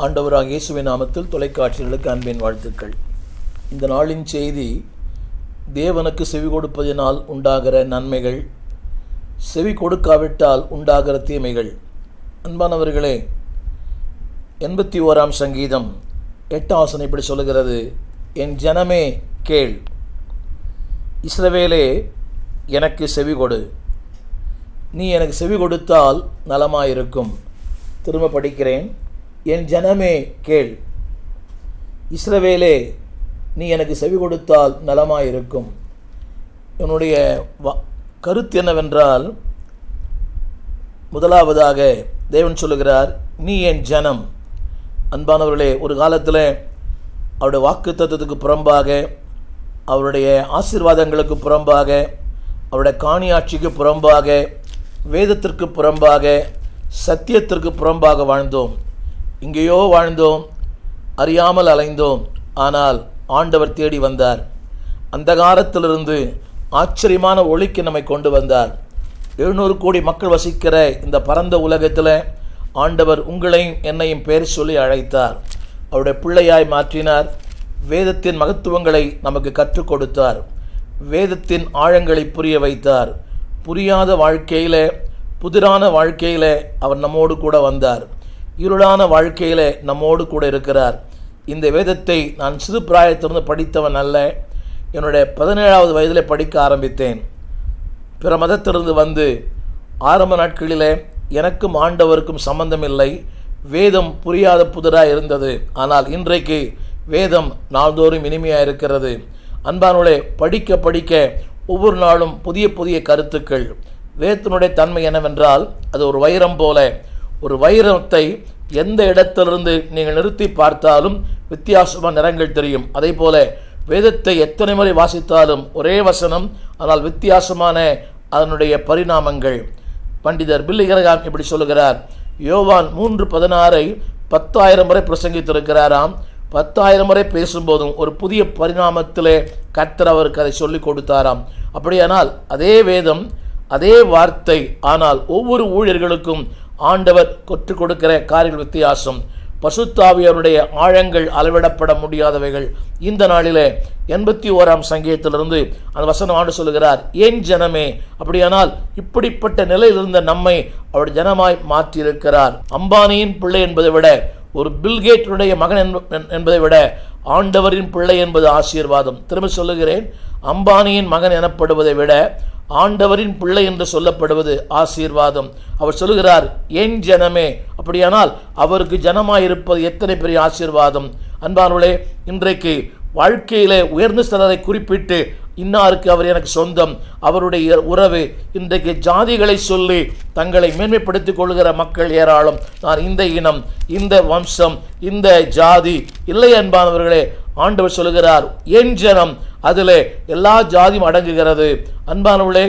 ஆண்டவராக இயேசுவின் நாமத்தில் தொலைக்காட்சிகளுக்கு அன்பின் வாழ்த்துக்கள் இந்த நாளின் செய்தி தேவனுக்கு செவி கொடுப்பதினால் உண்டாகிற நன்மைகள் செவி கொடுக்காவிட்டால் உண்டாகிற தீமைகள் அன்பானவர்களே எண்பத்தி ஓராம் சங்கீதம் எட்டாம் வசனம் இப்படி சொல்லுகிறது என் ஜனமே கேள் இஸ்ரவேலே எனக்கு செவி கொடு நீ எனக்கு செவி கொடுத்தால் நலமாயிருக்கும் திரும்ப படிக்கிறேன் என் ஜனமே கேள் இஸ்ரவேலே நீ எனக்கு செவி கொடுத்தால் நலமாயிருக்கும் என்னுடைய வ கருத்து என்னவென்றால் முதலாவதாக தேவன் சொல்லுகிறார் நீ என் ஜனம் அன்பானவர்களே ஒரு காலத்தில் அவருடைய வாக்கு தத்துவத்துக்கு புறம்பாக அவருடைய ஆசீர்வாதங்களுக்கு புறம்பாக அவருடைய காணியாட்சிக்கு புறம்பாக வேதத்திற்கு புறம்பாக சத்தியத்திற்கு புறம்பாக வாழ்ந்தோம் இங்கேயோ வாழ்ந்தோம் அறியாமல் அலைந்தோம் ஆனால் ஆண்டவர் தேடி வந்தார் அந்த காலத்திலிருந்து ஆச்சரியமான ஒளிக்கு நம்மை கொண்டு வந்தார் எழுநூறு கோடி மக்கள் வசிக்கிற இந்த பரந்த உலகத்தில் ஆண்டவர் உங்களையும் என்னையும் பெயர் சொல்லி அழைத்தார் அவருடைய பிள்ளையாய் மாற்றினார் வேதத்தின் மகத்துவங்களை நமக்கு கற்றுக் கொடுத்தார் வேதத்தின் ஆழங்களை புரிய வைத்தார் புரியாத வாழ்க்கையில் புதிரான வாழ்க்கையில் அவர் நம்மோடு கூட வந்தார் இருளான வாழ்க்கையில் நம்மோடு கூட இருக்கிறார் இந்த வேதத்தை நான் சிறு பிராயத்திலிருந்து படித்தவன் அல்ல என்னுடைய பதினேழாவது வயதில் படிக்க ஆரம்பித்தேன் பிற மதத்திலிருந்து வந்து ஆரம்ப நாட்களிலே எனக்கும் ஆண்டவருக்கும் சம்பந்தம் இல்லை வேதம் புரியாத புதிராக இருந்தது ஆனால் இன்றைக்கு வேதம் நாள்தோறும் இனிமையாக இருக்கிறது அன்பானுடைய படிக்க படிக்க ஒவ்வொரு நாளும் புதிய புதிய கருத்துக்கள் வேதத்தினுடைய தன்மை என்னவென்றால் அது ஒரு வைரம் போல ஒரு வைரத்தை எந்த இடத்திலிருந்து நீங்கள் நிறுத்தி பார்த்தாலும் வித்தியாசமான நிறங்கள் தெரியும் அதே போல வேதத்தை எத்தனை முறை வாசித்தாலும் ஒரே வசனம் ஆனால் வித்தியாசமான அதனுடைய பரிணாமங்கள் பண்டிதர் பில்லிகரகாம் இப்படி சொல்லுகிறார் யோவான் மூன்று பதினாறை பத்தாயிரம் முறை பிரசங்கித்திருக்கிறாராம் பத்தாயிரம் முறை பேசும்போதும் ஒரு புதிய பரிணாமத்திலே கர்த்தர் அவருக்கு அதை சொல்லிக் கொடுத்தாராம் அப்படியானால் அதே வேதம் அதே வார்த்தை ஆனால் ஒவ்வொரு ஊழியர்களுக்கும் ஆண்டவர் கொற்றுக் கொடுக்கிற காரியங்கள் வித்தியாசம் பசுத்தாவியருடைய ஆழங்கள் அளவிடப்பட முடியாதவைகள் இந்த நாளிலே எண்பத்தி ஓராம் சங்கீதத்திலிருந்து அந்த வசனம் ஆண்டு சொல்லுகிறார் ஏன் ஜனமே அப்படியானால் இப்படிப்பட்ட நிலையில் இருந்த நம்மை அவர் ஜனமாய் மாற்றியிருக்கிறார் அம்பானியின் பிள்ளை என்பதை விட ஒரு பில்கேட்டனுடைய மகன் என்பதை விட ஆண்டவரின் பிள்ளை என்பது ஆசீர்வாதம் திரும்ப சொல்லுகிறேன் அம்பானியின் மகன் எனப்படுவதை விட ஆண்டவரின் பிள்ளை என்று சொல்லப்படுவது ஆசீர்வாதம் அவர் சொல்லுகிறார் என் ஜனமே அப்படியானால் அவருக்கு ஜனமாயிருப்பது எத்தனை பெரிய ஆசீர்வாதம் அன்பானவர்களே இன்றைக்கு வாழ்க்கையிலே உயர்ந்த சிலரை குறிப்பிட்டு இன்னாருக்கு அவர் எனக்கு சொந்தம் அவருடைய உறவு இன்றைக்கு ஜாதிகளை சொல்லி தங்களை மேன்மைப்படுத்திக் கொள்கிற மக்கள் ஏராளம் நான் இந்த இனம் இந்த வம்சம் இந்த ஜாதி இல்லை அன்பானவர்களே ஆண்டவர் சொல்லுகிறார் என் ஜனம் அதில் எல்லா ஜாதியும் அடங்குகிறது அன்பானவர்களே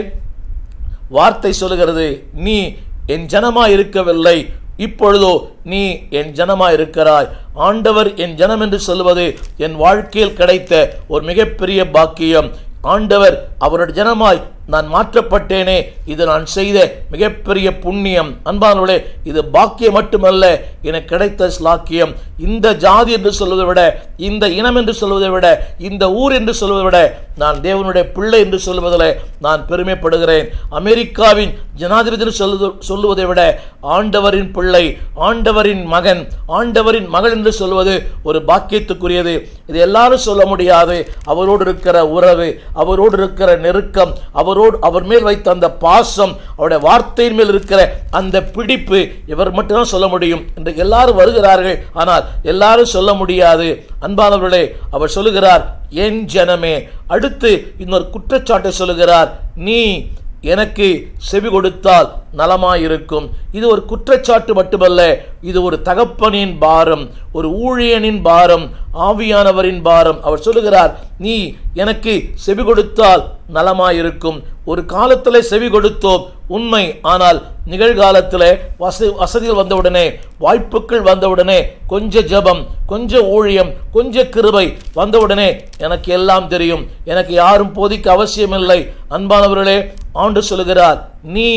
வார்த்தை சொல்லுகிறது நீ என் ஜனமா இருக்கவில்லை இப்பொழுதோ நீ என் ஜனமா இருக்கிறாய் ஆண்டவர் என் ஜனம் என்று சொல்வது என் வாழ்க்கையில் கிடைத்த ஒரு மிகப்பெரிய பாக்கியம் ஆண்டவர் அவருடைய ஜனமாய் நான் மாற்றப்பட்டேனே இது நான் செய்த மிகப்பெரிய புண்ணியம் அன்பானவர்களே இது பாக்கியம் மட்டுமல்ல எனக்கு கிடைத்த ஸ்லாக்கியம் இந்த ஜாதி என்று சொல்வதை விட இந்த இனம் என்று சொல்வதை விட இந்த ஊர் என்று சொல்வதை விட நான் தேவனுடைய பிள்ளை என்று சொல்வதில் நான் பெருமைப்படுகிறேன் அமெரிக்காவின் ஜனாதிபதி சொல்லுவது சொல்லுவதை விட ஆண்டவரின் பிள்ளை ஆண்டவரின் மகன் ஆண்டவரின் மகள் என்று சொல்வது ஒரு பாக்கியத்துக்குரியது இது எல்லாரும் சொல்ல முடியாது அவரோடு இருக்கிற உறவு அவரோடு இருக்கிற நெருக்கம் அவரோடு அவர் மேல் வைத்த அந்த பாசம் அவருடைய வார்த்தையின் மேல் இருக்கிற அந்த பிடிப்பு இவர் மட்டும்தான் சொல்ல முடியும் இன்றைக்கு எல்லாரும் வருகிறார்கள் ஆனால் எல்லாரும் சொல்ல முடியாது அன்பானவர்களே அவர் சொல்லுகிறார் என் ஜனமே அடுத்து இன்னொரு குற்றச்சாட்டை சொல்லுகிறார் நீ எனக்கு செவி கொடுத்தால் நலமாயிருக்கும் இது ஒரு குற்றச்சாட்டு மட்டுமல்ல இது ஒரு தகப்பனின் பாரம் ஒரு ஊழியனின் பாரம் ஆவியானவரின் பாரம் அவர் சொல்லுகிறார் நீ எனக்கு செவி கொடுத்தால் நலமாயிருக்கும் ஒரு காலத்தில் செவி கொடுத்தோம் உண்மை ஆனால் நிகழ்காலத்தில் வசதி வசதிகள் வந்தவுடனே வாய்ப்புகள் வந்தவுடனே கொஞ்ச ஜபம் கொஞ்ச ஊழியம் கொஞ்ச கிருபை வந்தவுடனே எனக்கு எல்லாம் தெரியும் எனக்கு யாரும் போதிக்க அவசியமில்லை அன்பானவர்களே ஆண்டு சொல்லுகிறார் நீ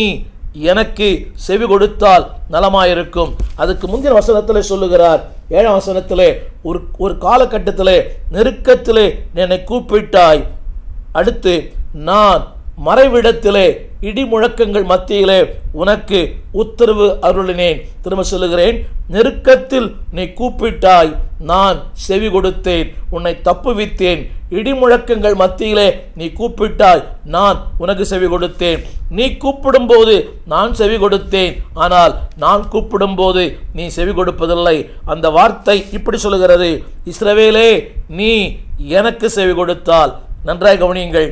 எனக்கு செவி கொடுத்தால் நலமாயிருக்கும் அதுக்கு முந்தின வசனத்திலே சொல்லுகிறார் ஏழாம் வசனத்திலே ஒரு ஒரு காலகட்டத்திலே நெருக்கத்திலே நீ என்னை கூப்பிட்டாய் அடுத்து நான் மறைவிடத்திலே இடி முழக்கங்கள் மத்தியிலே உனக்கு உத்தரவு அருளினேன் திரும்ப சொல்லுகிறேன் நெருக்கத்தில் நீ கூப்பிட்டாய் நான் செவி கொடுத்தேன் உன்னை தப்புவித்தேன் இடி முழக்கங்கள் மத்தியிலே நீ கூப்பிட்டாய் நான் உனக்கு செவி கொடுத்தேன் நீ கூப்பிடும்போது நான் செவி கொடுத்தேன் ஆனால் நான் கூப்பிடும்போது நீ செவி கொடுப்பதில்லை அந்த வார்த்தை இப்படி சொல்லுகிறது இஸ்ரவேலே நீ எனக்கு செவி கொடுத்தால் நன்றாய் கவனியுங்கள்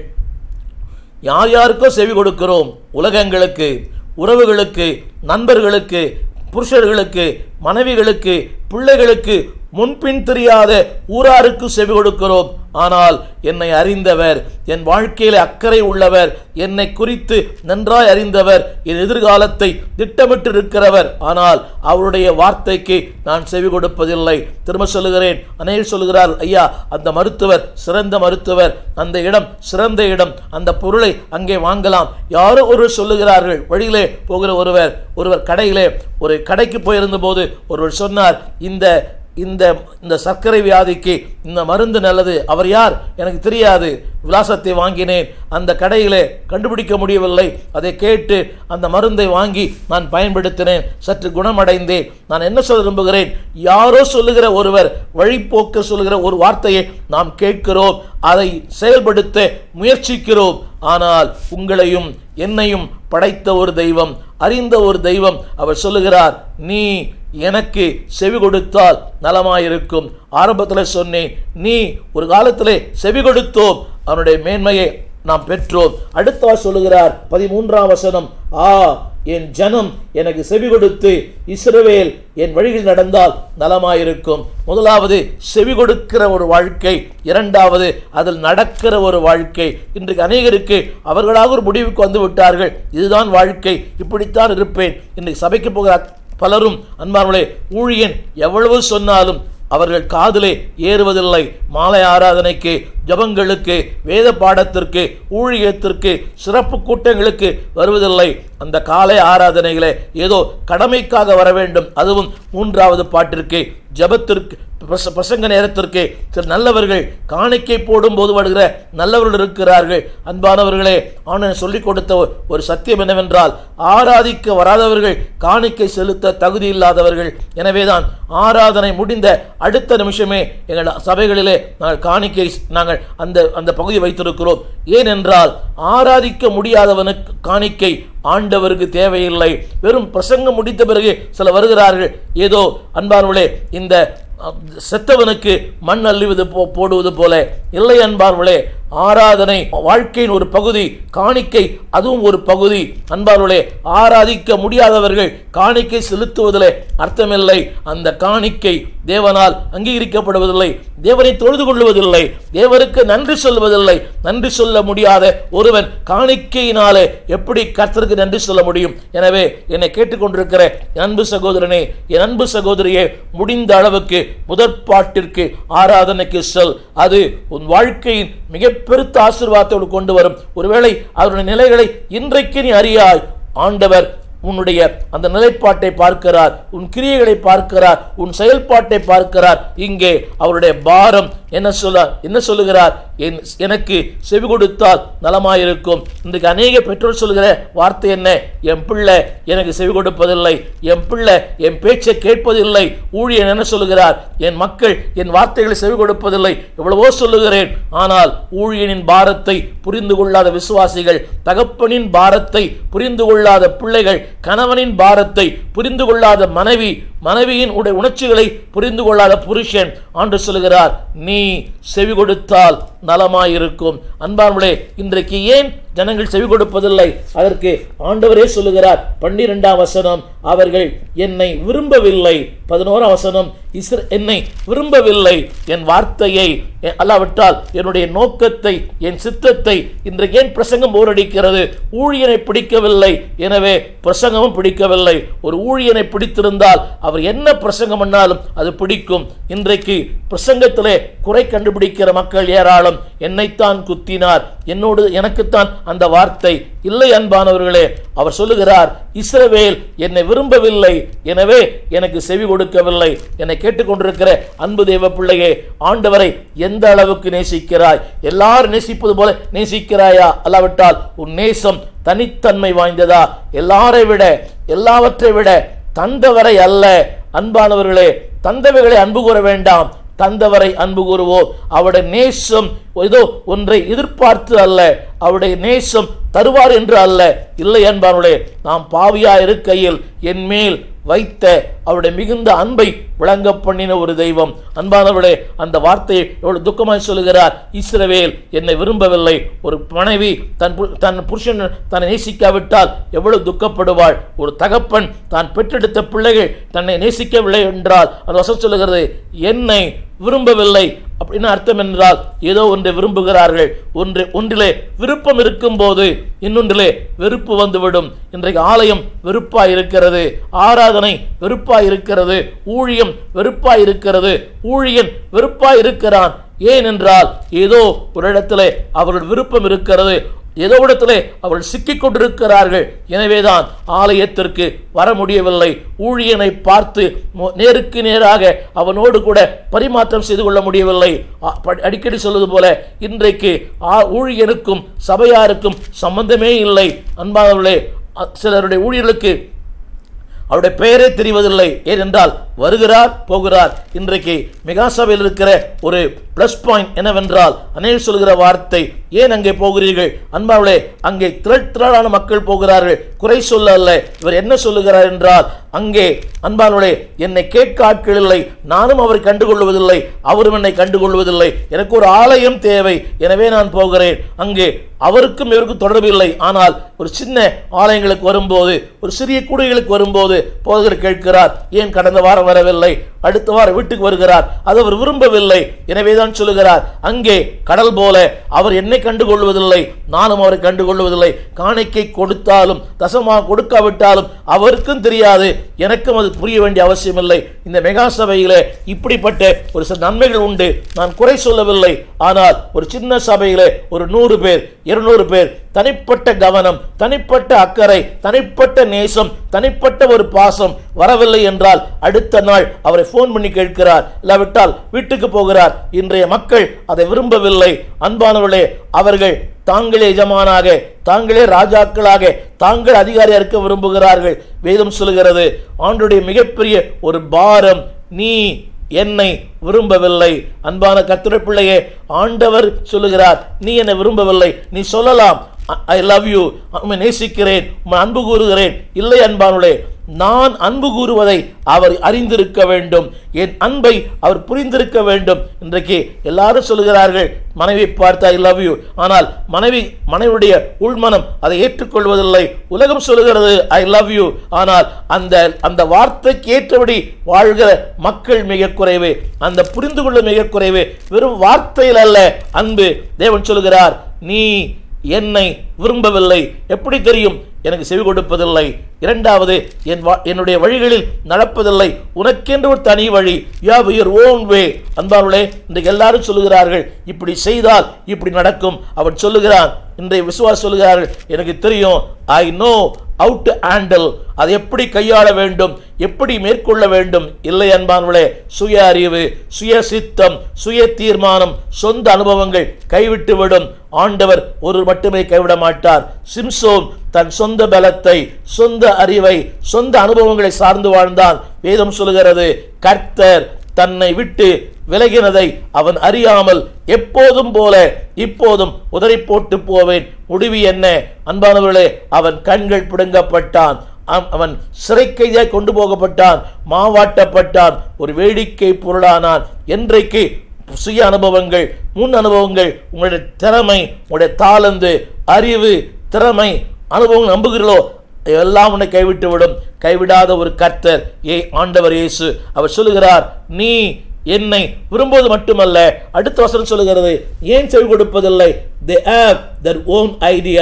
யார் யாருக்கோ செவி கொடுக்கிறோம் உலகங்களுக்கு உறவுகளுக்கு நண்பர்களுக்கு புருஷர்களுக்கு மனைவிகளுக்கு பிள்ளைகளுக்கு முன்பின் தெரியாத ஊராருக்கு செவி கொடுக்கிறோம் ஆனால் என்னை அறிந்தவர் என் வாழ்க்கையில அக்கறை உள்ளவர் என்னை குறித்து நன்றாய் அறிந்தவர் என் எதிர்காலத்தை திட்டமிட்டு இருக்கிறவர் ஆனால் அவருடைய வார்த்தைக்கு நான் செவி கொடுப்பதில்லை திரும்ப சொல்லுகிறேன் அநேகர் சொல்லுகிறார் ஐயா அந்த மருத்துவர் சிறந்த மருத்துவர் அந்த இடம் சிறந்த இடம் அந்த பொருளை அங்கே வாங்கலாம் யாரோ ஒருவர் சொல்லுகிறார்கள் வழியிலே போகிற ஒருவர் ஒருவர் கடையிலே ஒரு கடைக்கு போயிருந்த போது ஒருவர் சொன்னார் இந்த இந்த இந்த சர்க்கரை வியாதிக்கு இந்த மருந்து நல்லது அவர் யார் எனக்கு தெரியாது விலாசத்தை வாங்கினேன் அந்த கடையிலே கண்டுபிடிக்க முடியவில்லை அதை கேட்டு அந்த மருந்தை வாங்கி நான் பயன்படுத்தினேன் சற்று குணமடைந்தேன் நான் என்ன சொல்ல விரும்புகிறேன் யாரோ சொல்லுகிற ஒருவர் வழிபோக்க சொல்லுகிற ஒரு வார்த்தையை நாம் கேட்கிறோம் அதை செயல்படுத்த முயற்சிக்கிறோம் ஆனால் உங்களையும் என்னையும் படைத்த ஒரு தெய்வம் அறிந்த ஒரு தெய்வம் அவர் சொல்லுகிறார் நீ எனக்கு செவி கொடுத்தால் நலமாயிருக்கும் ஆரம்பத்தில் சொன்னேன் நீ ஒரு காலத்திலே செவி கொடுத்தோம் அவனுடைய மேன்மையை நாம் பெற்றோம் அடுத்தவர் சொல்லுகிறார் பதிமூன்றாம் வசனம் ஆ என் ஜனம் எனக்கு செவி கொடுத்து இஸ்ரவேல் என் வழியில் நடந்தால் நலமாயிருக்கும் முதலாவது செவி கொடுக்கிற ஒரு வாழ்க்கை இரண்டாவது அதில் நடக்கிற ஒரு வாழ்க்கை இன்றைக்கு அநேகருக்கு அவர்களாக ஒரு முடிவுக்கு வந்து விட்டார்கள் இதுதான் வாழ்க்கை இப்படித்தான் இருப்பேன் இன்றைக்கு சபைக்கு போகிற பலரும் அன்பார்களே ஊழியன் எவ்வளவு சொன்னாலும் அவர்கள் காதிலே ஏறுவதில்லை மாலை ஆராதனைக்கு ஜபங்களுக்கு வேத பாடத்திற்கு ஊழியத்திற்கு சிறப்பு கூட்டங்களுக்கு வருவதில்லை அந்த காலை ஆராதனைகளே ஏதோ கடமைக்காக வர வேண்டும் அதுவும் மூன்றாவது பாட்டிற்கு ஜபத்திற்கு பிரச பிரசங்க நேரத்திற்கு சில நல்லவர்கள் காணிக்கை போடும்போது வருகிற நல்லவர்கள் இருக்கிறார்கள் அன்பானவர்களே ஆனன் சொல்லிக் கொடுத்த ஒரு சத்தியம் என்னவென்றால் ஆராதிக்க வராதவர்கள் காணிக்கை செலுத்த தகுதி இல்லாதவர்கள் எனவேதான் ஆராதனை முடிந்த அடுத்த நிமிஷமே எங்கள் சபைகளிலே நாங்கள் காணிக்கை நாங்கள் அந்த அந்த பகுதி வைத்திருக்கிறோம் ஏனென்றால் ஆராதிக்க முடியாதவனுக்கு காணிக்கை ஆண்டவருக்கு தேவையில்லை வெறும் பிரசங்கம் முடித்த பிறகு சில வருகிறார்கள் ஏதோ அன்பானவர்களே இந்த அஹ், செத்தவனுக்கு மண் அள்ளுவது போ போடுவது போல இல்லை அன்பார்களே ஆராதனை வாழ்க்கையின் ஒரு பகுதி காணிக்கை அதுவும் ஒரு பகுதி அன்பார்களே ஆராதிக்க முடியாதவர்கள் காணிக்கை செலுத்துவதிலே அர்த்தமில்லை அந்த காணிக்கை தேவனால் அங்கீகரிக்கப்படுவதில்லை தேவனை தொழுது கொள்வதில்லை தேவனுக்கு நன்றி சொல்வதில்லை நன்றி சொல்ல முடியாத ஒருவன் காணிக்கையினாலே எப்படி கர்த்தருக்கு நன்றி சொல்ல முடியும் எனவே என்னை கேட்டுக்கொண்டிருக்கிற என் அன்பு சகோதரனே என் அன்பு சகோதரியே முடிந்த அளவுக்கு முதற்பாட்டிற்கு ஆராதனைக்கு செல் அது உன் வாழ்க்கையின் மிக பெருத்த ஆசீர்வாதத்தோடு கொண்டு வரும் ஒருவேளை அவருடைய நிலைகளை இன்றைக்கு நீ அறியாய் ஆண்டவர் உன்னுடைய அந்த நிலைப்பாட்டை பார்க்கிறார் உன் கிரியைகளை பார்க்கிறார் உன் செயல்பாட்டை பார்க்கிறார் இங்கே அவருடைய பாரம் என்ன சொல்ல என்ன சொல்லுகிறார் என் எனக்கு செவி கொடுத்தால் நலமாயிருக்கும் இன்றைக்கு அநேக பெற்றோர் சொல்லுகிற வார்த்தை என்ன என் பிள்ளை எனக்கு செவி கொடுப்பதில்லை என் பிள்ளை என் பேச்சை கேட்பதில்லை ஊழியன் என்ன சொல்லுகிறார் என் மக்கள் என் வார்த்தைகளை செவி கொடுப்பதில்லை எவ்வளவோ சொல்லுகிறேன் ஆனால் ஊழியனின் பாரத்தை புரிந்து கொள்ளாத விசுவாசிகள் தகப்பனின் பாரத்தை புரிந்து கொள்ளாத பிள்ளைகள் கணவனின் பாரத்தை புரிந்து கொள்ளாத மனைவி மனைவியின் உடைய உணர்ச்சிகளை புரிந்து கொள்ளாத புருஷன் ஆண்டு சொல்லுகிறார் நீ செவி கொடுத்தால் நலமாயிருக்கும் அன்பார்களே இன்றைக்கு ஏன் ஜனங்கள் செவி கொடுப்பதில்லை அதற்கு ஆண்டவரே சொல்லுகிறார் பன்னிரெண்டாம் வசனம் அவர்கள் என்னை விரும்பவில்லை பதினோராம் வசனம் இஸ்ர என்னை விரும்பவில்லை என் வார்த்தையை எ- அல்லாவிட்டால் என்னுடைய நோக்கத்தை என் சித்தத்தை இன்றைக்கு ஏன் பிரசங்கம் போரடிக்கிறது ஊழியனை பிடிக்கவில்லை எனவே பிரசங்கமும் பிடிக்கவில்லை ஒரு ஊழியனை பிடித்திருந்தால் அவர் என்ன பிரசங்கம் பண்ணாலும் அது பிடிக்கும் இன்றைக்கு பிரசங்கத்திலே குறை கண்டுபிடிக்கிற மக்கள் ஏராளம் என்னைத்தான் குத்தினார் என்னோடு எனக்குத்தான் அந்த வார்த்தை இல்லை அன்பானவர்களே அவர் சொல்லுகிறார் இஸ்ரவேல் என்னை விரும்பவில்லை எனவே எனக்கு செவி கொடுக்கவில்லை என்னை கேட்டுக்கொண்டிருக்கிற அன்பு தேவ பிள்ளையே ஆண்டவரை எந்த அளவுக்கு நேசிக்கிறாய் எல்லாரும் நேசிப்பது போல நேசிக்கிறாயா அல்லாவிட்டால் உன் நேசம் தனித்தன்மை வாய்ந்ததா எல்லாரை விட எல்லாவற்றை விட தந்தவரை அல்ல அன்பானவர்களே தந்தவைகளை அன்பு கூற வேண்டாம் தந்தவரை அன்பு கூறுவோம் அவருடைய நேசம் ஏதோ ஒன்றை எதிர்பார்த்து அல்ல அவருடைய நேசம் தருவார் என்று அல்ல இல்லை அன்பானுடைய நாம் பாவியா இருக்கையில் என் மேல் வைத்த அவருடைய மிகுந்த அன்பை விளங்க பண்ணின ஒரு தெய்வம் அன்பானவர்களே அந்த வார்த்தையை எவ்வளவு துக்கமாய் சொல்லுகிறார் இஸ்ரவேல் என்னை விரும்பவில்லை ஒரு மனைவி தன் பு- தன் புருஷன் தன்னை நேசிக்காவிட்டால் எவ்வளவு துக்கப்படுவாள் ஒரு தகப்பன் தான் பெற்றெடுத்த பிள்ளைகள் தன்னை நேசிக்கவில்லை என்றால் அந்த வசனம் சொல்லுகிறது என்னை விரும்பவில்லை அப்படின்னு அர்த்தம் என்றால் ஏதோ ஒன்றை விரும்புகிறார்கள் ஒன்று ஒன்றிலே விருப்பம் இருக்கும்போது இன்னொன்றிலே வெறுப்பு வந்துவிடும் இன்றைக்கு ஆலயம் வெறுப்பாய் இருக்கிறது ஆராதனை வெறுப்பாய் இருக்கிறது ஊழியம் வெறுப்பாய் இருக்கிறது ஊழியன் வெறுப்பாய் இருக்கிறான் ஏனென்றால் ஏதோ ஒரு இடத்திலே அவர்கள் விருப்பம் இருக்கிறது ஏதோ இடத்திலே அவர்கள் சிக்கிக் கொண்டிருக்கிறார்கள் எனவேதான் ஆலயத்திற்கு வர முடியவில்லை ஊழியனை பார்த்து மு- நேருக்கு நேராக அவனோடு கூட பரிமாற்றம் செய்து கொள்ள முடியவில்லை அ- ப- அடிக்கடி சொல்வது போல இன்றைக்கு ஆ- ஊழியனுக்கும் சபையாருக்கும் சம்பந்தமே இல்லை அன்பானவர்களே அ- சிலருடைய ஊழியர்களுக்கு அவருடைய பெயரே தெரிவதில்லை ஏனென்றால் வருகிறார் போகிறார் இன்றைக்கு மெகா சபையில் இருக்கிற ஒரு ப்ளஸ் பாயிண்ட் என்னவென்றால் அநேகர் சொல்கிற வார்த்தை ஏன் அங்கே போகிறீர்கள் அன்பாவளே அங்கே திரள் திரளான மக்கள் போகிறார்கள் குறை சொல்ல அல்ல இவர் என்ன சொல்லுகிறார் என்றால் அங்கே அன்பானவளே என்னை கேட்க ஆட்கள் இல்லை நானும் அவரை கண்டுகொள்வதில்லை அவரும் என்னை கண்டுகொள்வதில்லை எனக்கு ஒரு ஆலயம் தேவை எனவே நான் போகிறேன் அங்கே அவருக்கும் இவருக்கும் தொடர்பு இல்லை ஆனால் ஒரு சின்ன ஆலயங்களுக்கு வரும்போது ஒரு சிறிய கூடைகளுக்கு வரும்போது போதகர் கேட்கிறார் ஏன் கடந்த வாரம் வரவில்லை அடுத்த வாரம் வீட்டுக்கு வருகிறார் அது அவர் விரும்பவில்லை எனவேதான் சொல்லுகிறார் அங்கே கடல் போல அவர் என்னை கண்டுகொள்வதில்லை நானும் அவரை கண்டுகொள்வதில்லை காணிக்கை கொடுத்தாலும் தசமா கொடுக்காவிட்டாலும் அவருக்கும் தெரியாது எனக்கும் அது புரிய வேண்டிய அவசியம் இல்லை இந்த மெகா சபையிலே இப்படிப்பட்ட ஒரு சில நன்மைகள் உண்டு நான் குறை சொல்லவில்லை ஆனால் ஒரு சின்ன சபையிலே ஒரு நூறு பேர் இருநூறு பேர் தனிப்பட்ட கவனம் தனிப்பட்ட அக்கறை தனிப்பட்ட நேசம் தனிப்பட்ட ஒரு பாசம் வரவில்லை என்றால் அடுத்த நாள் அவரை ஃபோன் பண்ணி கேட்கிறார் இல்லாவிட்டால் வீட்டுக்கு போகிறார் இன்றைய மக்கள் அதை விரும்பவில்லை அன்பானவர்களே அவர்கள் தாங்களே எஜமானாக தாங்களே ராஜாக்களாக தாங்கள் அதிகாரியா இருக்க விரும்புகிறார்கள் வேதம் சொல்கிறது ஆண்டுடைய மிகப்பெரிய ஒரு பாரம் நீ என்னை விரும்பவில்லை அன்பான கர்த்தருடைய பிள்ளையே ஆண்டவர் சொல்லுகிறார் நீ என்னை விரும்பவில்லை நீ சொல்லலாம் ஐ லவ் யூ உண்மை நேசிக்கிறேன் உண்மை அன்பு கூறுகிறேன் இல்லை அன்பானுளே நான் அன்பு கூறுவதை அவர் அறிந்திருக்க வேண்டும் என் அன்பை அவர் புரிந்திருக்க வேண்டும் இன்றைக்கு எல்லாரும் சொல்லுகிறார்கள் மனைவி பார்த்து ஐ லவ் யூ ஆனால் மனைவி மனைவியுடைய உள்மனம் அதை ஏற்றுக்கொள்வதில்லை உலகம் சொல்லுகிறது ஐ லவ் யூ ஆனால் அந்த அந்த வார்த்தைக்கு ஏற்றபடி வாழ்கிற மக்கள் மிக குறைவு அந்த புரிந்து கொள்ள மிக குறைவு வெறும் வார்த்தையில் அல்ல அன்பு தேவன் சொல்லுகிறார் நீ என்னை விரும்பவில்லை எப்படி தெரியும் எனக்கு செவி கொடுப்பதில்லை இரண்டாவது என் வா- என்னுடைய வழிகளில் நடப்பதில்லை உனக்கென்று ஒரு தனி வழி யூ யுவர் ஓன் வே அன்பார்களே இன்றைக்கு எல்லாரும் சொல்லுகிறார்கள் இப்படி செய்தால் இப்படி நடக்கும் அவன் சொல்லுகிறான் இன்றைய விசுவாஸ் சொல்லுகிறார்கள் எனக்கு தெரியும் I know how to handle அதை எப்படி கையாள வேண்டும் எப்படி மேற்கொள்ள வேண்டும் இல்லை அன்பானவளே சுய அறிவு சுய சித்தம் சுய தீர்மானம் சொந்த அனுபவங்கள் கைவிட்டு விடும் ஆண்டவர் ஒரு மட்டுமே கைவிட மாட்டார் சிம்சோன் தன் சொந்த பலத்தை சொந்த அறிவை சொந்த அனுபவங்களை சார்ந்து வாழ்ந்தான் வேதம் சொல்லுகிறது கர்த்தர் தன்னை விட்டு விலகினதை அவன் அறியாமல் எப்போதும் போல இப்போதும் உதறி போட்டு போவேன் முடிவு என்ன அன்பானவர்களே அவன் கண்கள் பிடுங்கப்பட்டான் அவன் அவன் சிறை கைதியாய் கொண்டு போகப்பட்டான் மாவாட்டப்பட்டான் ஒரு வேடிக்கை பொருளானான் என்றைக்கு சுய அனுபவங்கள் முன் அனுபவங்கள் உங்களுடைய திறமை உங்களுடைய தாளந்து அறிவு திறமை அனுபவம் நம்புகிறீர்களோ எல்லாம் உன்னை கைவிட்டு விடும் கைவிடாத ஒரு கர்த்தர் ஏ ஆண்டவர் இயேசு அவர் சொல்லுகிறார் நீ என்னை விரும்புவது மட்டுமல்ல அடுத்த வசனம் சொல்லுகிறது ஏன் செவி கொடுப்பதில்லை they have their own idea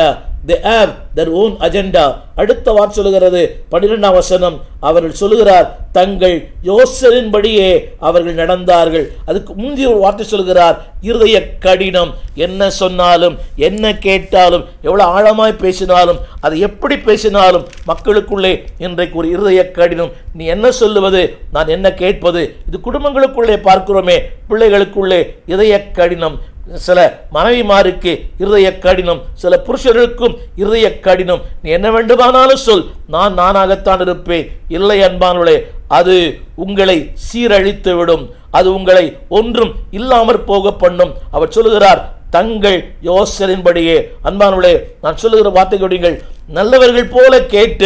they have their own agenda அடுத்த வார்த்தை சொல்லுகிறது பன்னிரெண்டாம் வசனம் அவர்கள் சொல்லுகிறார் தங்கள் யோசனின்படியே அவர்கள் நடந்தார்கள் அதுக்கு முந்தைய ஒரு வார்த்தை சொல்லுகிறார் இருதய கடினம் என்ன சொன்னாலும் என்ன கேட்டாலும் எவ்வளவு ஆழமாய் பேசினாலும் அதை எப்படி பேசினாலும் மக்களுக்குள்ளே இன்றைக்கு ஒரு இருதய கடினம் நீ என்ன சொல்லுவது நான் என்ன கேட்பது இது குடும்பங்களுக்குள்ளே பார்க்கிறோமே பிள்ளைகளுக்குள்ளே இதய கடினம் சில மனைவிமாருக்கு இருதய கடினம் சில புருஷர்களுக்கும் இருதய கடினம் நீ என்ன வேண்டுமானாலும் சொல் நான் நானாகத்தான் இருப்பேன் இல்லை அன்பானவளே அது உங்களை சீரழித்து விடும் அது உங்களை ஒன்றும் இல்லாமற் போக பண்ணும் அவர் சொல்லுகிறார் தங்கள் யோசனையின்படியே அன்பானவளே நான் சொல்லுகிற வார்த்தைகள் நல்லவர்கள் போல கேட்டு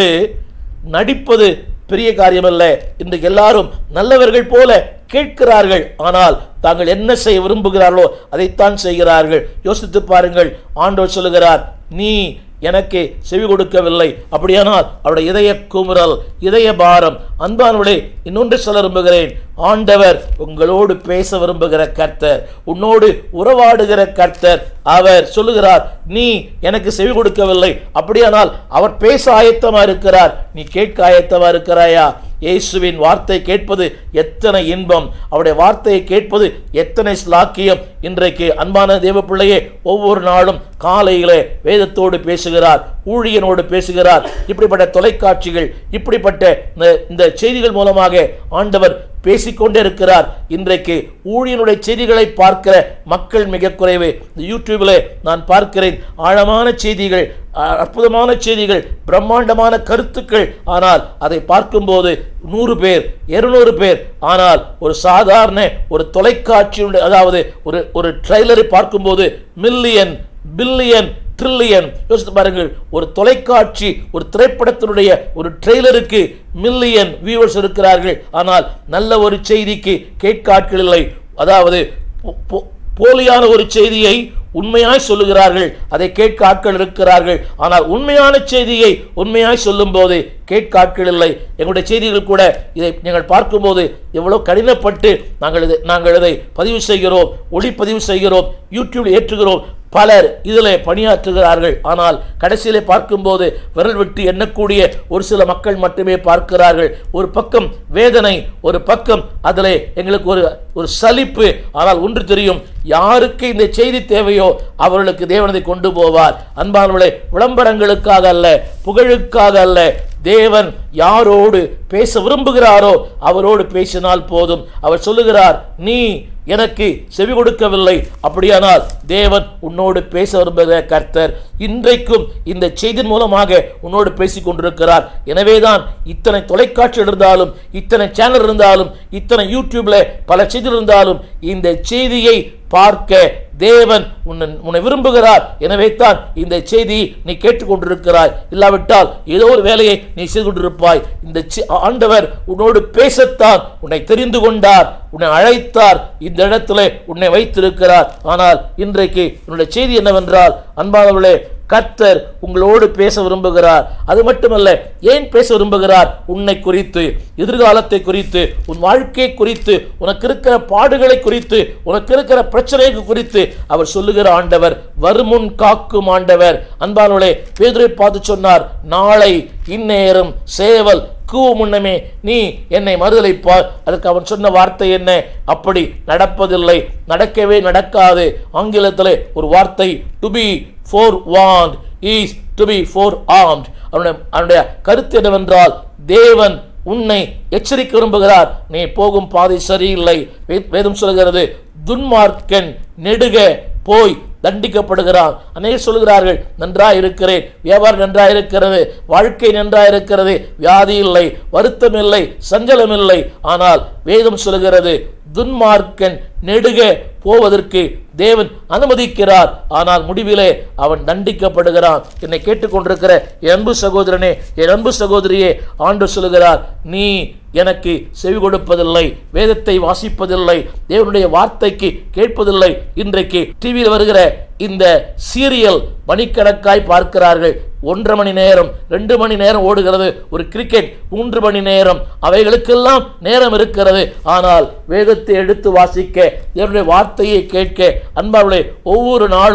நடிப்பது பெரிய காரியமல்ல இன்றைக்கு எல்லாரும் நல்லவர்கள் போல கேட்கிறார்கள் ஆனால் தாங்கள் என்ன செய்ய விரும்புகிறார்களோ அதைத்தான் செய்கிறார்கள் யோசித்து பாருங்கள் ஆண்டவர் சொல்லுகிறார் நீ எனக்கு செவி கொடுக்கவில்லை அப்படியானால் அவருடைய இதய குமுறல் இதய பாரம் அன்பானவளே இன்னொன்று சொல்ல விரும்புகிறேன் ஆண்டவர் உங்களோடு பேச விரும்புகிற கர்த்தர் உன்னோடு உறவாடுகிற கர்த்தர் அவர் சொல்லுகிறார் நீ எனக்கு செவி கொடுக்கவில்லை அப்படியானால் அவர் பேச ஆயத்தமா இருக்கிறார் நீ கேட்க ஆயத்தமா இருக்கிறாயா இயேசுவின் வார்த்தை கேட்பது எத்தனை இன்பம் அவருடைய வார்த்தையை கேட்பது எத்தனை ஸ்லாக்கியம் இன்றைக்கு அன்பான தேவ பிள்ளையே ஒவ்வொரு நாளும் காலையிலே வேதத்தோடு பேசுகிறார் ஊழியனோடு பேசுகிறார் இப்படிப்பட்ட தொலைக்காட்சிகள் இப்படிப்பட்ட இந்த- இந்த செய்திகள் மூலமாக ஆண்டவர் பேசிக்கொண்டே இருக்கிறார் இன்றைக்கு ஊழியனுடைய செய்திகளை பார்க்கிற மக்கள் மிக குறைவு இந்த யூடியூபில் நான் பார்க்கிறேன் ஆழமான செய்திகள் அ- அற்புதமான செய்திகள் பிரம்மாண்டமான கருத்துக்கள் ஆனால் அதை பார்க்கும்போது நூறு பேர் இருநூறு பேர் ஆனால் ஒரு சாதாரண ஒரு தொலைக்காட்சியுடைய அதாவது ஒரு ஒரு ட்ரைலரை பார்க்கும்போது மில்லியன் பில்லியன் ட்ரில்லியன் யோசித்து பாருங்கள் ஒரு தொலைக்காட்சி ஒரு திரைப்படத்தினுடைய ஒரு ட்ரெய்லருக்கு மில்லியன் வியூவர்ஸ் இருக்கிறார்கள் ஆனால் நல்ல ஒரு செய்திக்கு கேட்க ஆட்கள் இல்லை அதாவது பொ- பொ- போலியான ஒரு செய்தியை உண்மையாய் சொல்லுகிறார்கள் அதை கேட்க ஆட்கள் இருக்கிறார்கள் ஆனால் உண்மையான செய்தியை உண்மையாய் சொல்லும்போது கேட்க ஆட்கள் இல்லை எங்களுடைய செய்திகள் கூட இதை நீங்கள் பார்க்கும்போது எவ்வளவு கடினப்பட்டு நாங்கள் இதை நாங்கள் இதை பதிவு செய்கிறோம் ஒளிப்பதிவு செய்கிறோம் யூடியூபில் ஏற்றுகிறோம் பலர் இதில் பணியாற்றுகிறார்கள் ஆனால் கடைசியிலே பார்க்கும்போது விரல் விட்டு எண்ணக்கூடிய ஒரு சில மக்கள் மட்டுமே பார்க்கிறார்கள் ஒரு பக்கம் வேதனை ஒரு பக்கம் அதிலே எங்களுக்கு ஒரு ஒரு சலிப்பு ஆனால் ஒன்று தெரியும் யாருக்கு இந்த செய்தி தேவையோ அவர்களுக்கு தேவனதை கொண்டு போவார் அன்பானவர்களே விளம்பரங்களுக்காக அல்ல புகழுக்காக அல்ல தேவன் யாரோடு பேச விரும்புகிறாரோ அவரோடு பேசினால் போதும் அவர் சொல்லுகிறார் நீ எனக்கு செவி கொடுக்கவில்லை அப்படியானால் தேவன் உன்னோடு பேச விரும்புகிற கர்த்தர் இன்றைக்கும் இந்த செய்தியின் மூலமாக உன்னோடு பேசிக் கொண்டிருக்கிறார் எனவேதான் இத்தனை தொலைக்காட்சி இருந்தாலும் இத்தனை சேனல் இருந்தாலும் இத்தனை யூடியூப்ல பல செய்தி இருந்தாலும் இந்த செய்தியை பார்க்க தேவன் உன்னை உன்னை விரும்புகிறார் எனவே தான் இந்த செய்தி நீ கேட்டுக்கொண்டிருக்கிறாய் இல்லாவிட்டால் ஏதோ ஒரு வேலையை நீ செய்து கொண்டிருப்பாய் இந்த சி- ஆண்டவர் உன்னோடு பேசத்தான் உன்னை தெரிந்து கொண்டார் உன்னை அழைத்தார் இந்த இடத்துல உன்னை வைத்திருக்கிறார் ஆனால் இன்றைக்கு உன்னுடைய செய்தி என்னவென்றால் அன்பானவர்களே கர்த்தர் உங்களோடு பேச விரும்புகிறார் அது மட்டுமல்ல ஏன் பேச விரும்புகிறார் உன்னை குறித்து எதிர்காலத்தை குறித்து உன் வாழ்க்கை குறித்து உனக்கு இருக்கிற பாடுகளை குறித்து உனக்கு இருக்கிற பிரச்சனைகள் குறித்து அவர் சொல்லுகிற ஆண்டவர் வருமுன் காக்கும் ஆண்டவர் அன்பானவர்களே பேதுரை பார்த்து சொன்னார் நாளை இந்நேரம் சேவல் கூவு முன்னமே நீ என்னை மறுதலைப்பார் அதற்கு அவன் சொன்ன வார்த்தை என்ன அப்படி நடப்பதில்லை நடக்கவே நடக்காது ஆங்கிலத்திலே ஒரு வார்த்தை to be forewarned is to be forearmed அவனுடைய அவனுடைய கருத்து என்னவென்றால் தேவன் உன்னை எச்சரிக்க விரும்புகிறார் நீ போகும் பாதை சரியில்லை வே- வேதம் சொல்கிறது துன்மார்க்கன் நெடுக போய் தண்டிக்கப்படுகிறான் அநேகர் சொல்கிறார்கள் நன்றாய் இருக்கிறேன் வியாபாரம் நன்றாய் இருக்கிறது வாழ்க்கை நன்றாய் இருக்கிறது வியாதி இல்லை வருத்தம் இல்லை சஞ்சலம் இல்லை ஆனால் வேதம் சொல்கிறது துன்மார்க்கன் நெடுக போவதற்கு தேவன் அனுமதிக்கிறார் ஆனால் முடிவிலே அவன் தண்டிக்கப்படுகிறான் என்னை கேட்டுக்கொண்டிருக்கிற என் அன்பு சகோதரனே என் அன்பு சகோதரியே ஆண்டு சொல்லுகிறார் நீ எனக்கு செவி கொடுப்பதில்லை வேதத்தை வாசிப்பதில்லை தேவனுடைய வார்த்தைக்கு கேட்பதில்லை இன்றைக்கு டிவியில் வருகிற இந்த சீரியல் மணிக்கணக்காய் பார்க்கிறார்கள் ஒன்றரை மணி நேரம் ரெண்டு மணி நேரம் ஓடுகிறது ஒரு கிரிக்கெட் மூன்று மணி நேரம் அவைகளுக்கெல்லாம் நேரம் இருக்கிறது ஆனால் வேதத்தை எடுத்து வாசிக்க தேவனுடைய வார்த்தையை கேட்க அன்பார்களே ஒவ்வொரு நாளும்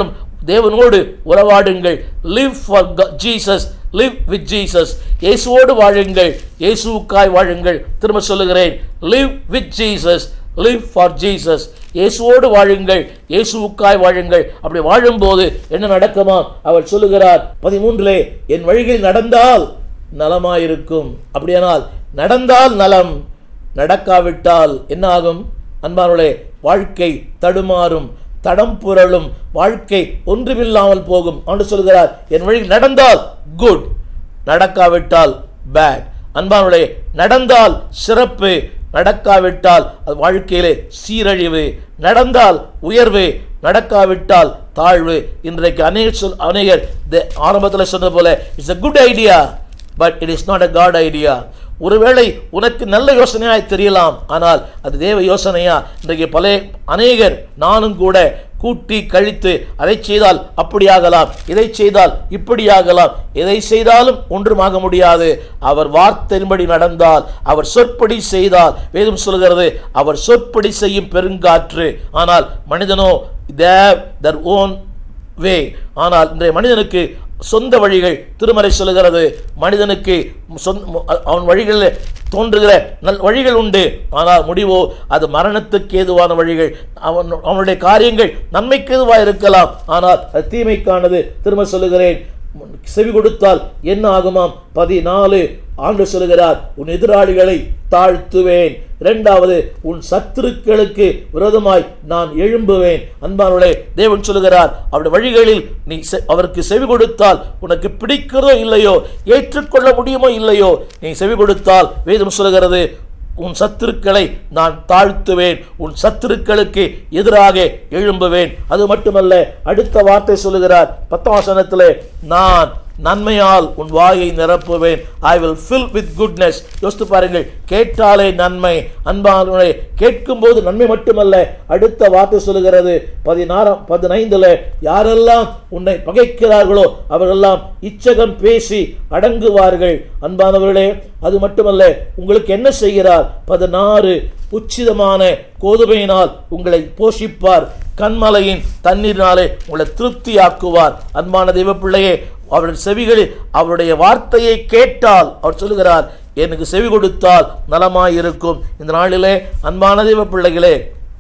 தேவனோடு உறவாடுங்கள் live for Jesus live with Jesus இயேசுவோடு வாழுங்கள் இயேசுவுக்காய் வாழுங்கள் திரும்ப சொல்லுகிறேன் live with Jesus live for Jesus இயேசுவோடு வாழுங்கள் இயேசுவுக்காய் வாழுங்கள் அப்படி வாழும்போது என்ன நடக்குமா அவர் சொல்லுகிறார் பதிமூன்றிலே என் வழிகளில் நடந்தால் நலமாயிருக்கும் அப்படியானால் நடந்தால் நலம் நடக்காவிட்டால் என்ன ஆகும் அன்பார்களே வாழ்க்கை தடுமாறும் தடம் புரளும் வாழ்க்கை ஒன்றுமில்லாமல் போகும் என்று சொல்கிறார் என் வழியில் நடந்தால் குட் நடக்காவிட்டால் பேட் அன்பானுடைய நடந்தால் சிறப்பு நடக்காவிட்டால் அது வாழ்க்கையிலே சீரழிவு நடந்தால் உயர்வு நடக்காவிட்டால் தாழ்வு இன்றைக்கு அநேக சொல் அநேகர் த- ஆரம்பத்தில் சொன்னது போல it's a good idea but it is not a God idea ஒருவேளை உனக்கு நல்ல யோசனையாய் தெரியலாம் ஆனால் அது தேவ யோசனையா இன்றைக்கு பல அநேகர் நானும் கூட கூட்டி கழித்து அதை செய்தால் அப்படியாகலாம் இதை செய்தால் இப்படியாகலாம் எதை செய்தாலும் ஒன்றுமாக முடியாது அவர் வார்த்தையின்படி நடந்தால் அவர் சொற்படி செய்தால் வேதம் சொல்கிறது அவர் சொற்படி செய்யும் பெருங்காற்று ஆனால் மனிதனோ தேவ் தர் ஓன் வே ஆனால் இன்றைய மனிதனுக்கு சொந்த வழிகள் திருமறை சொல்லுகிறது மனிதனுக்கு சொந்த அவன் வழிகளில் தோன்றுகிற நல் வழிகள் உண்டு ஆனால் முடிவோ அது மரணத்துக்கு ஏதுவான வழிகள் அவன் அவனுடைய காரியங்கள் நன்மைக்கு ஏதுவாக இருக்கலாம் ஆனால் அது தீமைக்கானது திரும்ப சொல்லுகிறேன் செவி கொடுத்தால் என்ன ஆகுமாம் பதினாலு ஆண்டு சொல்லுகிறார் உன் எதிராளிகளை தாழ்த்துவேன் இரண்டாவது உன் சத்துருக்களுக்கு விரோதமாய் நான் எழும்புவேன் அன்பானவர்களே தேவன் சொல்லுகிறார் அவருடைய வழிகளில் நீ செ- அவருக்கு செவி கொடுத்தால் உனக்கு பிடிக்கிறதோ இல்லையோ ஏற்றுக்கொள்ள முடியுமோ இல்லையோ நீ செவி கொடுத்தால் வேதம் சொல்லுகிறது உன் சத்துருக்களை நான் தாழ்த்துவேன் உன் சத்துருக்களுக்கு எதிராக எழும்புவேன் அது மட்டுமல்ல அடுத்த வார்த்தை சொல்லுகிறார் பத்தாம் வசனத்திலே நான் நன்மையால் உன் வாயை நிரப்புவேன் I will fill with goodness யோசித்து பாருங்கள் கேட்டாலே நன்மை அன்பானவர்களே கேட்கும்போது நன்மை மட்டுமல்ல அடுத்த வார்த்தை சொல்லுகிறது பதினாறாம் பதினைந்துல யாரெல்லாம் உன்னை பகைக்கிறார்களோ அவர்களெல்லாம் இச்சகம் பேசி அடங்குவார்கள் அன்பானவர்களே அது மட்டுமல்ல உங்களுக்கு என்ன செய்கிறார் பதினாறு உச்சிதமான கோதுமையினால் உங்களை போஷிப்பார் கண்மலையின் தண்ணீரினாலே உங்களை திருப்தியாக்குவார் அன்பான தெய்வ பிள்ளையே அவருடைய செவிகளில் அவருடைய வார்த்தையை கேட்டால் அவர் சொல்லுகிறார் எனக்கு செவி கொடுத்தால் நலமாயிருக்கும் இந்த நாளிலே அன்பான தெய்வ பிள்ளைகளே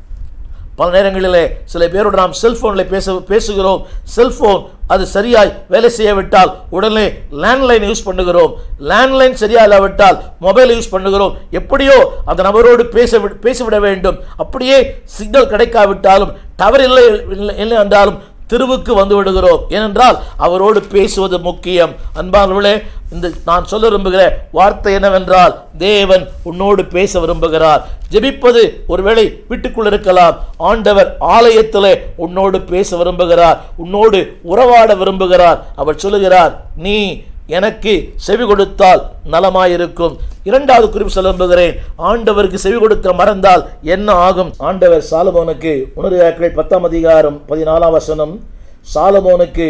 பல நேரங்களிலே சில பேரோடு நாம் செல்போனில் பேச பேசுகிறோம் செல்போன் அது சரியாய் வேலை செய்யவிட்டால் உடனே லேண்ட்லைன் யூஸ் பண்ணுகிறோம் லேண்ட்லைன் சரியா இல்லாவிட்டால் மொபைல் யூஸ் பண்ணுகிறோம் எப்படியோ அந்த நபரோடு பேச வி- பேசிவிட வேண்டும் அப்படியே சிக்னல் கிடைக்காவிட்டாலும் டவர் இல்லை இல்லை- இல்லை என்றாலும் தெருவுக்கு வந்து விடுகிறோம் ஏனென்றால் அவரோடு பேசுவது முக்கியம் அன்பானவர்களே இந்த நான் சொல்ல விரும்புகிற வார்த்தை என்னவென்றால் தேவன் உன்னோடு பேச விரும்புகிறார் ஜெபிப்பது ஒருவேளை வீட்டுக்குள் இருக்கலாம் ஆண்டவர் ஆலயத்திலே உன்னோடு பேச விரும்புகிறார் உன்னோடு உறவாட விரும்புகிறார் அவர் சொல்லுகிறார் நீ எனக்கு செவி கொடுத்தால் நலமாயிருக்கும் இரண்டாவது குறிப்பு சொல்ல விரும்புகிறேன் ஆண்டவருக்கு செவி கொடுக்க மறந்தால் என்ன ஆகும் ஆண்டவர் சாலமோனுக்கு உணர்வாக்கள் பத்தாம் அதிகாரம் பதினாலாம் வசனம் சாலமோனுக்கு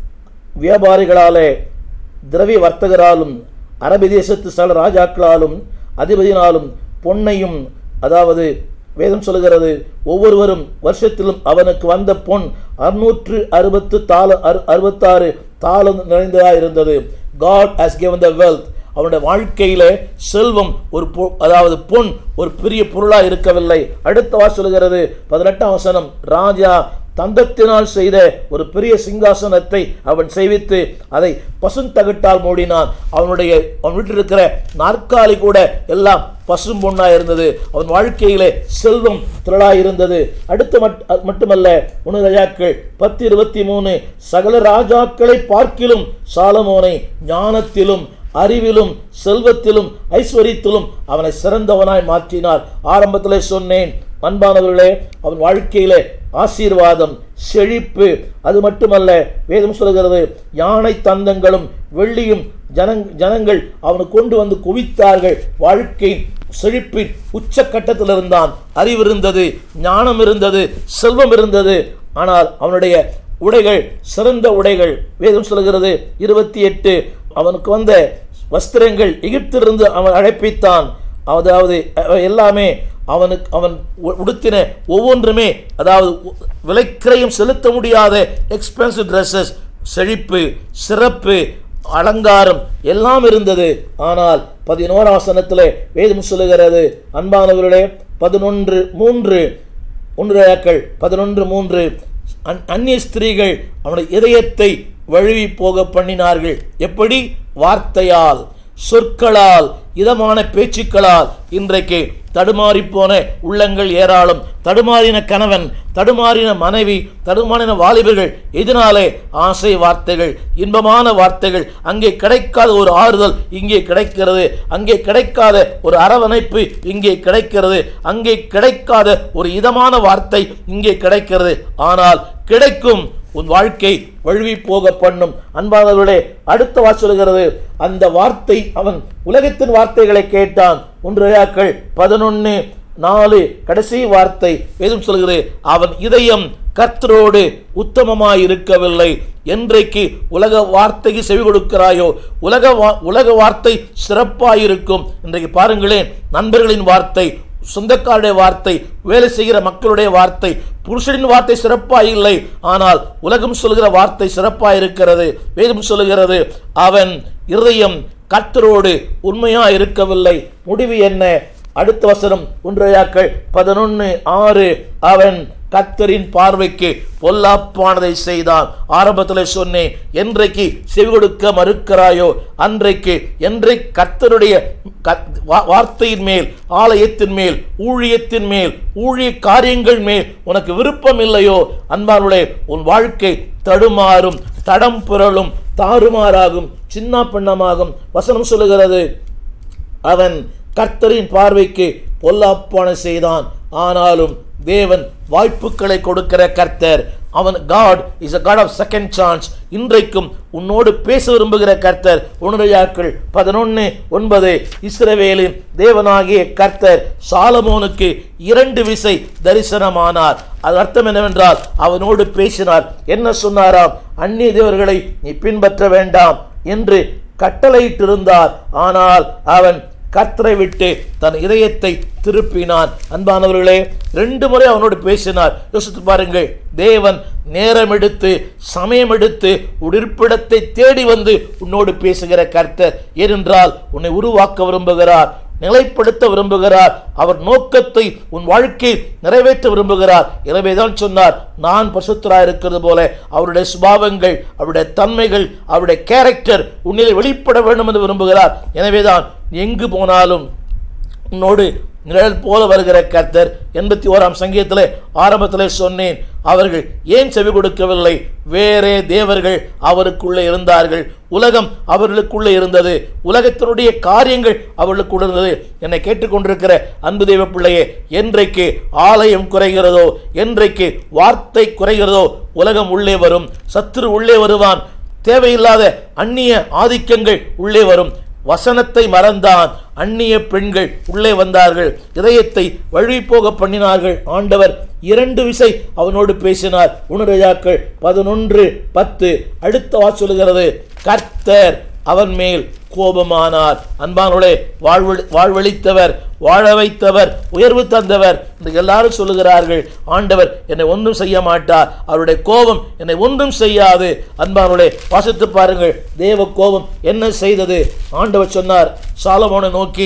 வியாபாரிகளாலே திரவிய வர்த்தகராலும் அரபி தேசத்து சகல ராஜாக்களாலும் அதிபதியினாலும் பொன்னையும் அதாவது வேதம் சொல்லுகிறது ஒவ்வொருவரும் வருஷத்திலும் அவனுக்கு வந்த பொன் அறுநூற்று அறுபத்து தாள அறு அறுபத்தாறு தாளம் நிறைந்ததாக இருந்தது God has given the wealth அவனுடைய வாழ்க்கையிலே செல்வம் ஒரு பொ- அதாவது பொன் ஒரு பெரிய பொருளாக இருக்கவில்லை அடுத்த வா சொல்லுகிறது பதினெட்டாம் வசனம் ராஜா தந்தத்தினால் செய்த ஒரு பெரிய சிங்காசனத்தை அவன் செய்வித்து அதை பசுந்தகட்டால் மூடினான் அவனுடைய அவன் வீட்டில் இருக்கிற நாற்காலி கூட எல்லாம் பசும் பொண்ணா இருந்தது அவன் வாழ்க்கையிலே செல்வம் திரளாய் இருந்தது அடுத்து மட்- அது மட்டுமல்ல உணவு ராஜாக்கள் பத்து இருபத்தி மூணு சகல ராஜாக்களை பார்க்கிலும் சாலமோனை ஞானத்திலும் அறிவிலும் செல்வத்திலும் ஐஸ்வர்யத்திலும் அவனை சிறந்தவனாய் மாற்றினார் ஆரம்பத்திலே சொன்னேன் அன்பானவர்களே அவன் வாழ்க்கையிலே ஆசீர்வாதம் செழிப்பு அது மட்டுமல்ல வேதம் சொல்கிறது யானை தந்தங்களும் வெள்ளியும் ஜனங் ஜனங்கள் அவனுக்கு கொண்டு வந்து குவித்தார்கள் வாழ்க்கையின் செழிப்பின் உச்சக்கட்டத்தில் இருந்தான் அறிவு இருந்தது ஞானம் இருந்தது செல்வம் இருந்தது ஆனால் அவனுடைய உடைகள் சிறந்த உடைகள் வேதம் சொல்கிறது இருபத்தி எட்டு அவனுக்கு வந்த வஸ்திரங்கள் எகிப்திலிருந்து அவன் அழைப்பித்தான் அதாவது அவை எல்லாமே அவனுக்கு அவன் உ- உடுத்தின ஒவ்வொன்றுமே அதாவது உ- விலைக்கிரயம் செலுத்த முடியாத எக்ஸ்பென்சிவ் ட்ரெஸ்ஸஸ் செழிப்பு சிறப்பு அலங்காரம் எல்லாம் இருந்தது ஆனால் பதினோராம் வசனத்திலே வேதம் சொல்லுகிறது அன்பானவர்களே பதினொன்று மூன்று ஒன்றாக்கள் பதினொன்று மூன்று அந்- அந்நிய ஸ்திரீகள் அவனுடைய இதயத்தை வழுவி போக பண்ணினார்கள் எப்படி வார்த்தையால் சொற்களால் இதமான பேச்சுக்களால் இன்றைக்கு தடுமாறிப்போன உள்ளங்கள் ஏராளம் தடுமாறின கணவன் தடுமாறின மனைவி தடுமாறின வாலிபர்கள் இதனாலே ஆசை வார்த்தைகள் இன்பமான வார்த்தைகள் அங்கே கிடைக்காத ஒரு ஆறுதல் இங்கே கிடைக்கிறது அங்கே கிடைக்காத ஒரு அரவணைப்பு இங்கே கிடைக்கிறது அங்கே கிடைக்காத ஒரு இதமான வார்த்தை இங்கே கிடைக்கிறது ஆனால் கிடைக்கும் உன் வாழ்க்கை வழுவி போக பண்ணும் அன்பானவர்களே அடுத்த வார்த்தை சொல்கிறது அந்த வார்த்தை அவன் உலகத்தின் வார்த்தைகளை கேட்டான் ஒன்றையாக்கள் பதினொன்னு நாலு கடைசி வார்த்தை வேதம் சொல்கிறது அவன் இதயம் கர்த்தரோடு உத்தமமாய் இருக்கவில்லை என்றைக்கு உலக வார்த்தைக்கு செவி கொடுக்கிறாயோ உலக வா- உலக வார்த்தை சிறப்பாயிருக்கும் இன்றைக்கு பாருங்களேன் நண்பர்களின் வார்த்தை சொந்தக்காருடைய வார்த்தை வேலை செய்கிற மக்களுடைய வார்த்தை புருஷனின் வார்த்தை சிறப்பாய் இல்லை ஆனால் உலகம் சொல்கிற வார்த்தை சிறப்பாய் இருக்கிறது வேதம் சொல்லுகிறது அவன் இருதயம் கர்த்தரோடு உண்மையா இருக்கவில்லை முடிவு என்ன அடுத்த வசனம் ஒன்றையாக்கள் பதினொன்னு ஆறு அவன் கர்த்தரின் பார்வைக்கு பொல்லாப்பானதை செய்தான் ஆரம்பத்தில் சொன்னேன் என்றைக்கு செவி கொடுக்க மறுக்கிறாயோ அன்றைக்கு என்றை கர்த்தருடைய கத்- வா- வார்த்தையின் மேல் ஆலயத்தின் மேல் ஊழியத்தின் மேல் ஊழிய காரியங்கள் மேல் உனக்கு விருப்பம் இல்லையோ அன்பானுடைய உன் வாழ்க்கை தடுமாறும் தடம் புரளும் தாறுமாறாகும் சின்ன பின்னமாகும் வசனம் சொல்லுகிறது அவன் கர்த்தரின் பார்வைக்கு பொல்லாப்பான செய்தான் ஆனாலும் தேவன் வாய்ப்புகளை கொடுக்கிற கர்த்தர் அவன் God is a God of second chance இன்றைக்கும் உன்னோடு பேச விரும்புகிற கர்த்தர் உணரையாக்கள் பதினொன்னு ஒன்பது இஸ்ரவேலின் தேவனாகிய கர்த்தர் சாலமோனுக்கு இரண்டு விசை தரிசனமானார் அது அர்த்தம் என்னவென்றால் அவனோடு பேசினார் என்ன சொன்னாராம் அந்நிய தேவர்களை நீ பின்பற்ற வேண்டாம் என்று கட்டளையிட்டிருந்தார் ஆனால் அவன் கர்த்தரை விட்டு தன் இதயத்தை திருப்பினான் அன்பானவர்களே ரெண்டு முறை அவனோடு பேசினார் யோசித்து பாருங்கள் தேவன் நேரம் எடுத்து சமயம் எடுத்து உடிர்ப்பிடத்தை தேடி வந்து உன்னோடு பேசுகிற கர்த்தர் ஏனென்றால் உன்னை உருவாக்க விரும்புகிறார் நிலைப்படுத்த விரும்புகிறார் அவர் நோக்கத்தை உன் வாழ்க்கையில் நிறைவேற்ற விரும்புகிறார் எனவேதான் சொன்னார் நான் பசுத்தராக இருக்கிறது போல அவருடைய சுபாவங்கள் அவருடைய தன்மைகள் அவருடைய கேரக்டர் உன்னிலே வெளிப்பட வேண்டும் என்று விரும்புகிறார் எனவேதான் எங்கு போனாலும் உன்னோடு நிழல் போல வருகிற கர்த்தர் எண்பத்தி ஓராம் சங்கீதத்திலே ஆரம்பத்திலே சொன்னேன் அவர்கள் ஏன் செவி கொடுக்கவில்லை வேறே தேவர்கள் அவருக்குள்ளே இருந்தார்கள் உலகம் அவர்களுக்குள்ளே இருந்தது உலகத்தினுடைய காரியங்கள் அவர்களுக்குள்ள இருந்தது என்னை கேட்டுக்கொண்டிருக்கிற அன்பு தெய்வ பிள்ளையே என்றைக்கு ஆலயம் குறைகிறதோ என்றைக்கு வார்த்தை குறைகிறதோ உலகம் உள்ளே வரும் சத்துரு உள்ளே வருவான் தேவையில்லாத அந்நிய ஆதிக்கங்கள் உள்ளே வரும் வசனத்தை மறந்தான் அந்நிய பெண்கள் உள்ளே வந்தார்கள் இதயத்தை வழி போக பண்ணினார்கள் ஆண்டவர் இரண்டு விசை அவனோடு பேசினார் உணரையாக்கள் பதினொன்று பத்து அடுத்த வா சொல்லுகிறது கர்த்தர் அவன் மேல் கோபமானார் அன்பானோடே வாழ்வழி வாழ்வழித்தவர் வாழ வைத்தவர் உயர்வு தந்தவர் இந்த எல்லாரும் சொல்லுகிறார்கள் ஆண்டவர் என்னை ஒன்றும் செய்ய மாட்டார் அவருடைய கோபம் என்னை ஒன்றும் செய்யாது அன்பானோடே வாசித்து பாருங்கள் தேவ கோபம் என்ன செய்தது ஆண்டவர் சொன்னார் சாலமோனை நோக்கி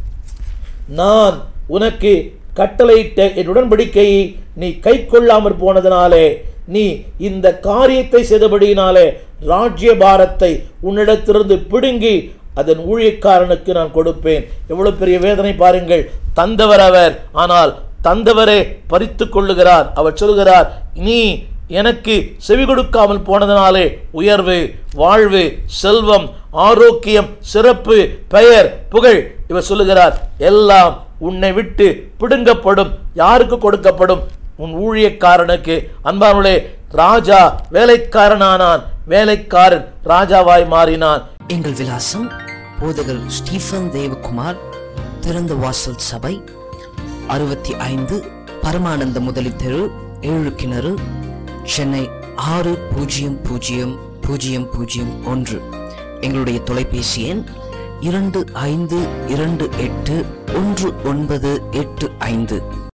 நான் உனக்கு கட்டளையிட்ட என் உடன்படிக்கையை நீ கை கொள்ளாமற் போனதினாலே நீ இந்த காரியத்தை செய்தபடியினாலே ராஜ்ய பாரத்தை உன்னிடத்திலிருந்து பிடுங்கி அதன் ஊழியக்காரனுக்கு நான் கொடுப்பேன் எவ்வளவு பெரிய வேதனை பாருங்கள் தந்தவர் அவர் ஆனால் தந்தவரே பறித்து கொள்ளுகிறார் அவர் சொல்கிறார் நீ எனக்கு செவி கொடுக்காமல் போனதனாலே உயர்வு வாழ்வு செல்வம் ஆரோக்கியம் சிறப்பு பெயர் புகழ் இவர் சொல்லுகிறார் எல்லாம் உன்னை விட்டு பிடுங்கப்படும் யாருக்கு கொடுக்கப்படும் உன் ஊழியக்காரனுக்கு அன்பானுளே ராஜா வேலைக்காரனானான் வேலைக்காரன் ராஜாவாய் மாறினான் எங்கள் விலாசம் போதகர் ஸ்டீஃபன் தேவகுமார் திறந்த வாசல் சபை அறுபத்தி ஐந்து பரமானந்த முதலி தெரு ஏழு கிணறு சென்னை ஆறு பூஜ்ஜியம் பூஜ்ஜியம் பூஜ்ஜியம் பூஜ்ஜியம் ஒன்று எங்களுடைய தொலைபேசி எண் இரண்டு ஐந்து இரண்டு எட்டு ஒன்று ஒன்பது எட்டு ஐந்து